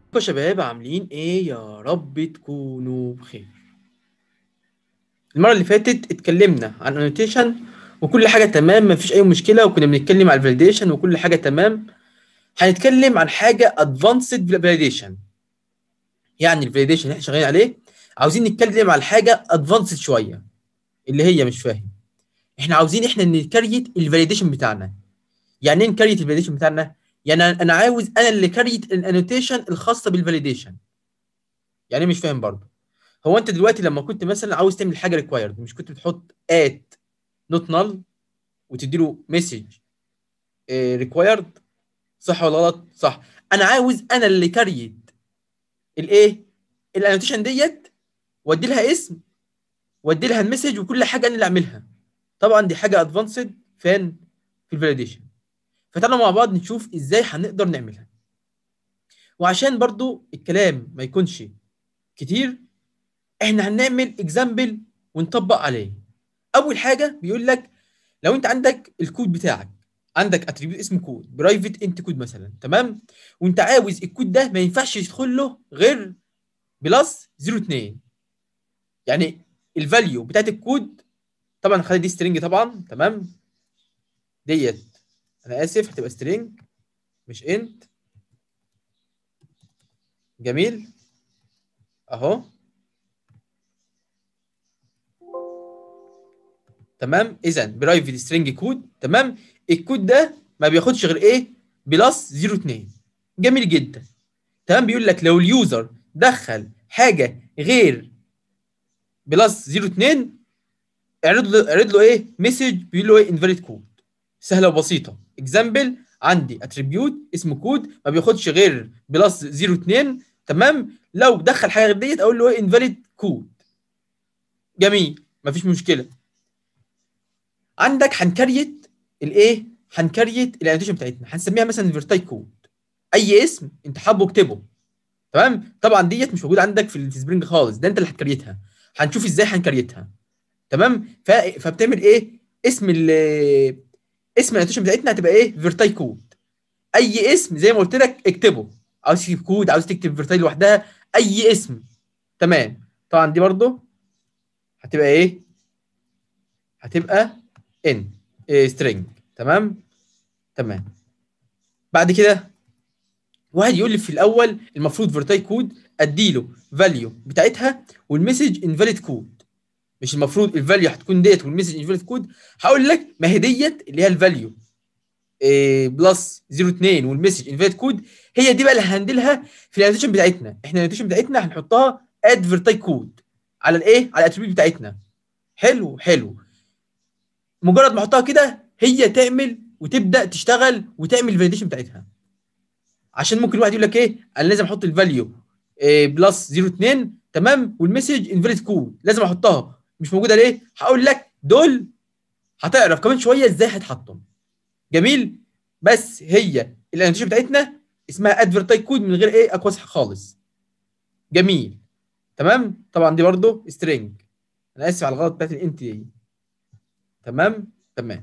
يا شباب عاملين ايه يا رب تكونوا بخير المره اللي فاتت اتكلمنا عن انوتيشن وكل حاجه تمام مفيش اي مشكله وكنا بنتكلم عن الفاليديشن وكل حاجه تمام هنتكلم عن حاجه ادفانسد فاليديشن يعني الفاليديشن اللي احنا شغالين عليه عاوزين نتكلم على حاجه ادفانسد شويه اللي هي مش فاهم احنا عاوزين احنا نكريت الفاليديشن بتاعنا يعني ايه نكريت الفاليديشن بتاعنا يعني انا عاوز انا اللي كريت الانوتيشن الخاصه بالفاليديشن يعني مش فاهم برضه هو انت دلوقتي لما كنت مثلا عاوز تعمل حاجه ريكوايرد مش كنت بتحط ات نوت نل وتدي له مسج ريكوايرد صح ولا غلط صح انا عاوز انا اللي كريت الايه الانوتيشن ديت وادي لها اسم وادي لها المسج وكل حاجه انا اللي اعملها طبعا دي حاجه ادفانسد فين في الفاليديشن فتعالوا مع بعض نشوف ازاي هنقدر نعملها وعشان برضو الكلام ما يكونش كتير احنا هنعمل اكزامبل ونطبق عليه اول حاجه بيقول لك لو انت عندك الكود بتاعك عندك اتريبيوت اسمه كود برايفت انت كود مثلا تمام وانت عاوز الكود ده ما ينفعش يدخل له غير بلس 02 يعني الفاليو بتاعت الكود طبعا خلي دي سترينج طبعا تمام ديت انا اسف هتبقى سترينج مش انت جميل اهو تمام اذا برايفت سترينج كود تمام الكود ده ما بياخدش غير ايه بلس 02 جميل جدا تمام بيقول لك لو اليوزر دخل حاجه غير بلس 02 اعرض له اعرض له ايه مسج بيقول له ايه انفاليد كود سهله وبسيطه اكزامبل عندي اتريبيوت اسمه كود ما بياخدش غير بلس 02 تمام لو دخل حاجه غير ديت اقول له ايه انفاليد كود جميل مفيش مشكله عندك هنكريت الايه هنكريت الانوتيشن بتاعتنا هنسميها مثلا فيرتاي كود اي اسم انت حابه اكتبه تمام طبعا ديت مش موجوده عندك في السبرينج خالص ده انت اللي هتكريتها هنشوف ازاي هنكريتها تمام ف... فبتعمل ايه اسم ال اسم الانوتيشن بتاعتنا هتبقى ايه فيرتاي كود اي اسم زي ما قلت لك اكتبه عاوز تكتب كود عاوز تكتب فيرتاي لوحدها اي اسم تمام طبعا دي برضو هتبقى ايه هتبقى ان إيه سترينج تمام تمام بعد كده واحد يقول لي في الاول المفروض فيرتاي كود اديله فاليو بتاعتها والمسج انفاليد كود مش المفروض الفاليو هتكون ديت والمسج انفاليد كود هقول لك ما هي ديت اللي هي الفاليو إيه بلس 02 والمسج انفاليد كود هي دي بقى اللي هندلها في الانوتيشن بتاعتنا احنا الانوتيشن بتاعتنا هنحطها اد فيرتاي كود على الايه على الاتريبيوت بتاعتنا حلو حلو مجرد ما احطها كده هي تعمل وتبدا تشتغل وتعمل الفاليديشن بتاعتها عشان ممكن الواحد يقول لك ايه انا لازم احط الفاليو إيه بلس 02 تمام والمسج انفاليد كود لازم احطها مش موجوده ليه هقول لك دول هتعرف كمان شويه ازاي هتحطهم جميل بس هي الانوتيشن بتاعتنا اسمها ادفرتاي كود من غير ايه اقواس خالص جميل تمام طبعا دي برضو سترينج انا اسف على الغلط بتاعت الانت دي تمام تمام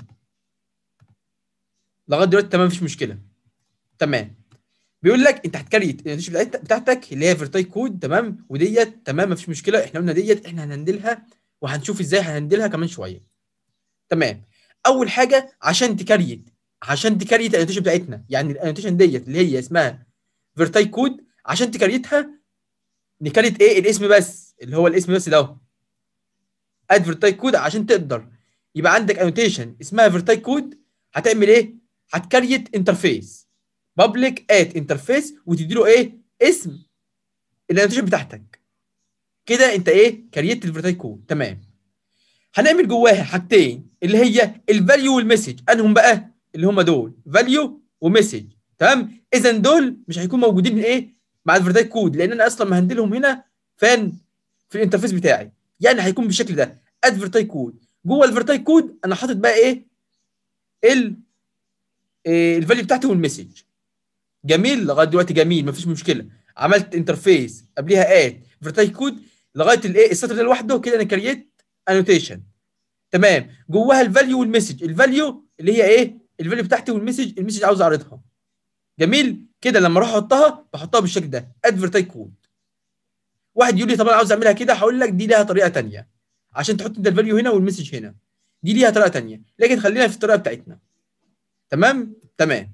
لغايه دلوقتي تمام مفيش مشكله تمام بيقول لك انت هتكريت الانوتيشن بتاعتك اللي هي فيرتاي كود تمام وديت تمام مفيش مشكله احنا قلنا ديت احنا هنهندلها وهنشوف ازاي هنهندلها كمان شويه تمام اول حاجه عشان تكريت عشان تكريت الانوتيشن بتاعتنا يعني الانوتيشن ديت اللي هي اسمها فيرتاي كود عشان تكريتها نكريت ايه الاسم بس اللي هو الاسم بس ده اد فيرتاي كود عشان تقدر يبقى عندك انوتيشن اسمها فيرتاي كود هتعمل ايه هتكريت انترفيس بابليك ات انترفيس وتدي له ايه اسم الانوتيشن بتاعتك كده انت ايه كريت الفيرتاي كود تمام هنعمل جواها حاجتين اللي هي الفاليو والمسج انهم بقى اللي هم دول فاليو ومسج تمام اذا دول مش هيكونوا موجودين من ايه مع الفيرتاي كود لان انا اصلا مهندلهم هنا فين في الانترفيس بتاعي يعني هيكون بالشكل ده ادفرتاي كود جوه الفيرتاي كود انا حاطط بقى ايه ال إيه الفاليو بتاعتي والمسج جميل لغايه دلوقتي جميل مفيش مشكله عملت انترفيس قبليها اد فيرتاي كود لغايه الايه السطر ده لوحده كده انا كريت انوتيشن تمام جواها الفاليو والمسج الفاليو اللي هي ايه الفاليو بتاعتي والمسج المسج عاوز اعرضها جميل كده لما اروح احطها بحطها بالشكل ده ادفرتاي كود واحد يقول لي طب انا عاوز اعملها كده هقول لك دي ليها طريقه ثانيه عشان تحط انت الفاليو هنا والمسج هنا دي ليها طريقه ثانيه لكن خلينا في الطريقه بتاعتنا تمام تمام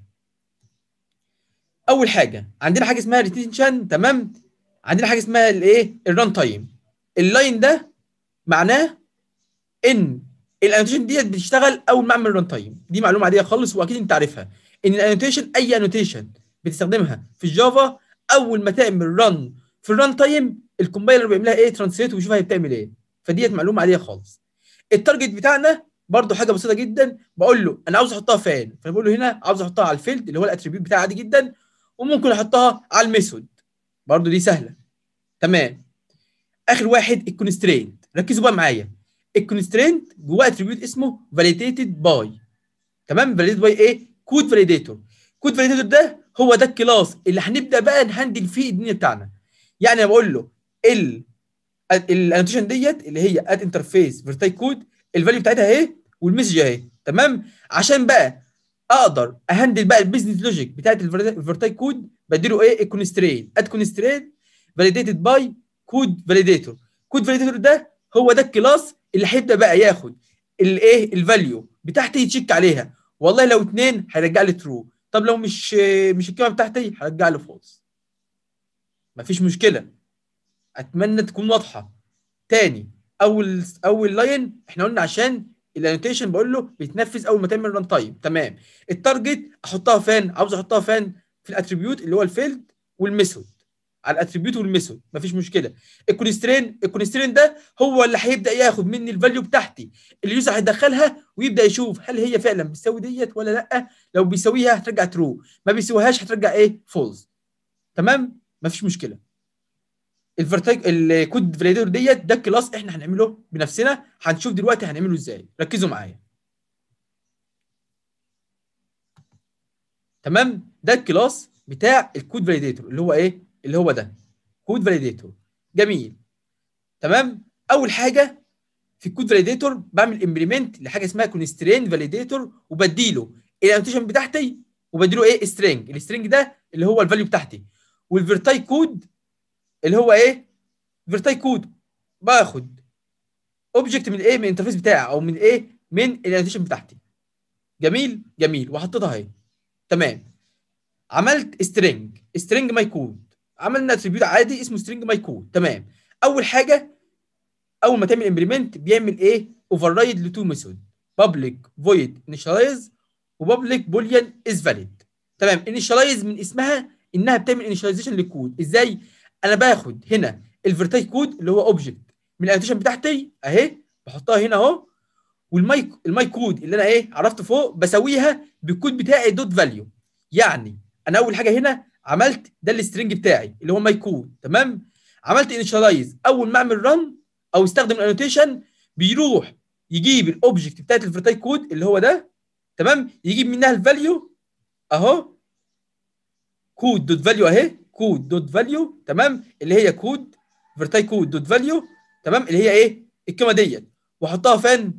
اول حاجه عندنا حاجه اسمها ريتنشن تمام عندنا حاجه اسمها الايه الران تايم اللاين ده معناه ان الانوتيشن ديت بتشتغل اول ما اعمل ران تايم دي معلومه عاديه خالص واكيد انت عارفها ان الانوتيشن اي انوتيشن بتستخدمها في الجافا اول ما تعمل ران في الران تايم الكومبايلر بيعمل لها ايه ترانسليت ويشوف هي بتعمل ايه فديت معلومه عاديه خالص التارجت بتاعنا برضو حاجه بسيطه جدا بقول له انا عاوز احطها فين فانا بقول له هنا عاوز احطها على الفيلد اللي هو الاتريبيوت بتاعي عادي جدا وممكن احطها على الميثود برضو دي سهله تمام اخر واحد الكونسترينت ركزوا بقى معايا الكونسترينت جواه اتريبيوت اسمه فاليديتد باي تمام فاليديتد باي ايه كود فاليديتور كود فاليديتور ده هو ده الكلاس اللي هنبدا بقى نهندل فيه الدنيا بتاعنا يعني انا بقول له ال الانوتيشن ديت اللي هي اد انترفيس فيرتاي كود الفاليو بتاعتها اهي والمسج اهي تمام عشان بقى اقدر اهندل بقى البيزنس لوجيك بتاعت الفيرتاي كود بديله ايه الكونسترين اد كونسترين فاليديتد باي كود فاليديتور كود فاليديتور ده هو ده الكلاس اللي هيبدا بقى ياخد الايه الفاليو بتاعتي يتشيك عليها والله لو اتنين هيرجع لي ترو طب لو مش مش القيمه بتاعتي هرجع لي فولس مفيش مشكله اتمنى تكون واضحه تاني اول اول لاين احنا قلنا عشان الانوتيشن بقول له بيتنفذ اول ما تعمل ران تايم تمام التارجت احطها فين عاوز احطها فين في الاتريبيوت اللي هو الفيلد والميثود على الاتريبيوت والميثود مفيش مشكله الكونسترين الكونسترين ده هو اللي هيبدا ياخد مني الفاليو بتاعتي اليوزر هيدخلها ويبدا يشوف هل هي فعلا بتساوي ديت ولا لا لو بيساويها هترجع ترو ما بيساويهاش هترجع ايه فولز تمام مفيش مشكله الفرتاج الكود فاليديتور ديت ده الكلاس احنا هنعمله بنفسنا هنشوف دلوقتي هنعمله ازاي ركزوا معايا تمام ده الكلاس بتاع الكود فاليديتور اللي هو ايه اللي هو ده كود فاليديتور جميل تمام اول حاجه في الكود فاليديتور بعمل امبلمنت لحاجه اسمها كونسترين فاليديتور وبديله الانوتيشن بتاعتي وبديله ايه سترينج السترينج ده اللي هو الفاليو بتاعتي والفيرتاي كود اللي هو ايه فيرتاي كود باخد اوبجكت من ايه من الانترفيس بتاعي او من ايه من الانوتيشن بتاعتي جميل جميل وحطيتها اهي تمام عملت سترينج سترينج ماي كود عملنا اتريبيوت عادي اسمه سترينج ماي كود تمام اول حاجه اول ما تعمل امبلمنت بيعمل ايه اوفر رايد لتو ميثود بابليك فويد انيشاليز وبابليك بوليان از فاليد تمام انيشاليز من اسمها انها بتعمل انيشاليزيشن للكود ازاي انا باخد هنا الفيرتاي كود اللي هو اوبجكت من الانوتيشن بتاعتي اهي بحطها هنا اهو والماي الماي كود اللي انا ايه عرفته فوق بسويها بالكود بتاعي دوت فاليو يعني انا اول حاجه هنا عملت ده السترنج بتاعي اللي هو ماي كود تمام عملت انيشاليز اول ما اعمل رن او استخدم الانوتيشن بيروح يجيب الاوبجكت بتاعت الفيرتاي كود اللي هو ده تمام يجيب منها الفاليو اهو كود دوت فاليو اهي كود دوت فاليو تمام اللي هي كود فيرتاي كود دوت فاليو تمام اللي هي ايه القيمه ديت واحطها فين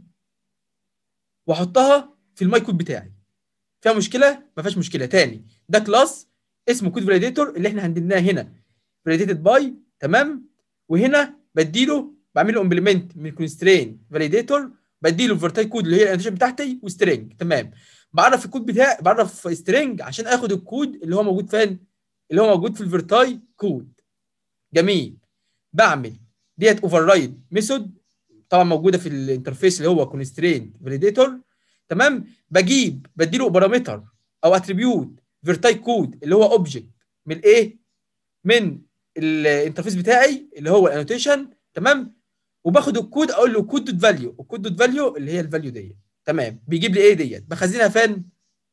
واحطها في الماي كود بتاعي فيها مشكله ما فيهاش مشكله تاني ده كلاس اسمه كود فاليديتور اللي احنا هندلناه هنا فاليديتد باي تمام وهنا بديله بعمل له امبلمنت من كونسترين فاليديتور بديله فيرتاي كود اللي هي الانوتيشن بتاعتي وسترينج تمام بعرف الكود بتاعي بعرف سترينج عشان اخد الكود اللي هو موجود فين اللي هو موجود في الفيرتاي كود جميل بعمل ديت اوفر رايد ميثود طبعا موجوده في الانترفيس اللي هو كونسترين فاليديتور تمام بجيب بديله بارامتر او اتريبيوت فيرتاي كود اللي هو اوبجكت من ايه من الانترفيس بتاعي اللي هو الانوتيشن تمام وباخد الكود اقول له كود دوت فاليو الكود دوت فاليو اللي هي الفاليو ديت تمام بيجيب لي ايه ديت بخزنها فين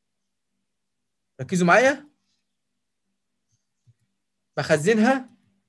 ركزوا معايا بخزنها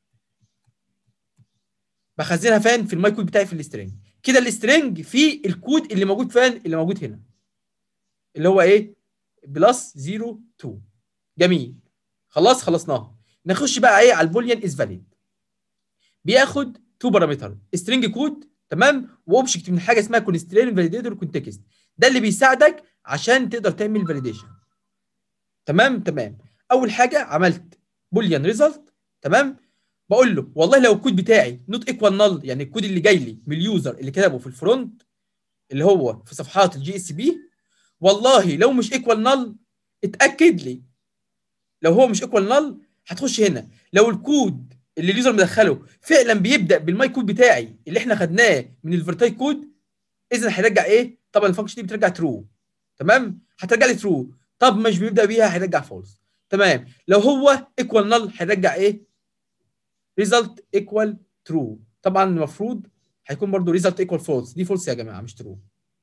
بخزنها فين في الماي كود بتاعي في السترينج كده السترينج فيه الكود اللي موجود فين اللي موجود هنا اللي هو ايه بلس 0 2 جميل خلاص خلصناها نخش بقى ايه على البوليان از فاليد بياخد تو بارامتر سترينج كود تمام واوبجكت من حاجه اسمها كونسترين فاليديتور كونتكست ده اللي بيساعدك عشان تقدر تعمل فاليديشن تمام تمام اول حاجه عملت بوليان ريزلت تمام بقول له والله لو الكود بتاعي نوت ايكوال نل يعني الكود اللي جاي لي من اليوزر اللي كتبه في الفرونت اللي هو في صفحات الجي اس بي والله لو مش ايكوال نل اتاكد لي لو هو مش ايكوال نل هتخش هنا لو الكود اللي اليوزر مدخله فعلا بيبدا بالماي كود بتاعي اللي احنا خدناه من الفيرتاي كود اذا هيرجع ايه طبعا الفانكشن دي بترجع ترو تمام هترجع لي ترو طب مش بيبدا بيها هيرجع فولس تمام لو هو ايكوال نل هيرجع ايه ريزلت ايكوال ترو طبعا المفروض هيكون برضو ريزلت ايكوال فولس دي فولس يا جماعه مش ترو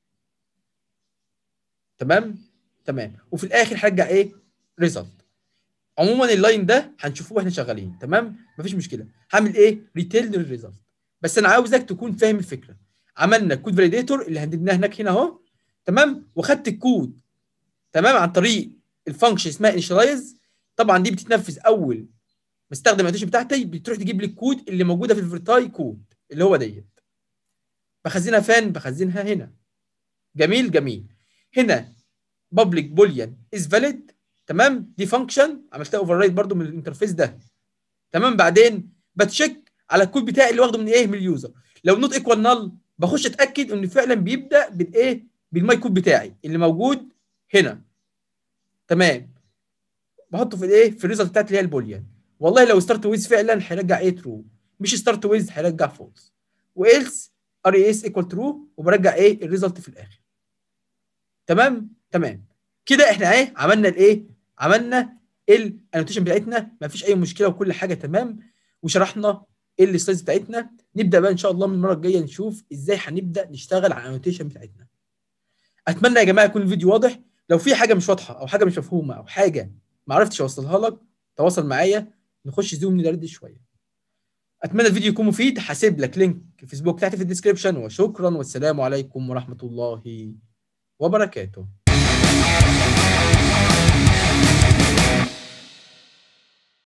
تمام تمام وفي الاخر هرجع ايه ريزلت عموما اللاين ده هنشوفوه واحنا شغالين تمام مفيش مشكله هعمل ايه ريتيل للريزلت بس انا عاوزك تكون فاهم الفكره عملنا الكود فاليديتور اللي هنددناه هناك هنا اهو تمام وخدت الكود تمام عن طريق الفانكشن اسمها انيشلايز طبعا دي بتتنفذ اول ما استخدم الانوتيشن بتاعتي بتروح تجيب لي الكود اللي موجوده في الفيرتاي كود اللي هو ديت بخزنها فين بخزنها هنا جميل جميل هنا public boolean is valid تمام دي فانكشن عملتها اوفر رايت برده من الانترفيس ده تمام بعدين بتشيك على الكود بتاعي اللي واخده من ايه من اليوزر لو نوت ايكوال نل بخش اتاكد انه فعلا بيبدا بالايه بالماي كود بتاعي اللي موجود هنا تمام بحطه في الايه في الريزلت بتاعتي اللي هي البوليان والله لو ستارت ويز فعلا هيرجع ايه ترو مش ستارت ويز هيرجع فولس والس ار اي اس ايكوال ترو وبرجع ايه الريزلت في الاخر تمام تمام كده احنا ايه عملنا الايه عملنا الانوتيشن بتاعتنا ما فيش اي مشكله وكل حاجه تمام وشرحنا السلايدز بتاعتنا نبدا بقى ان شاء الله من المره الجايه نشوف ازاي هنبدا نشتغل على الانوتيشن بتاعتنا اتمنى يا جماعه يكون الفيديو واضح لو في حاجه مش واضحه او حاجه مش مفهومه او حاجه ما عرفتش اوصلها لك تواصل معايا نخش زوم ندرد شويه اتمنى الفيديو يكون مفيد هسيب لك لينك الفيسبوك تحت في الديسكربشن وشكرا والسلام عليكم ورحمه الله وبركاته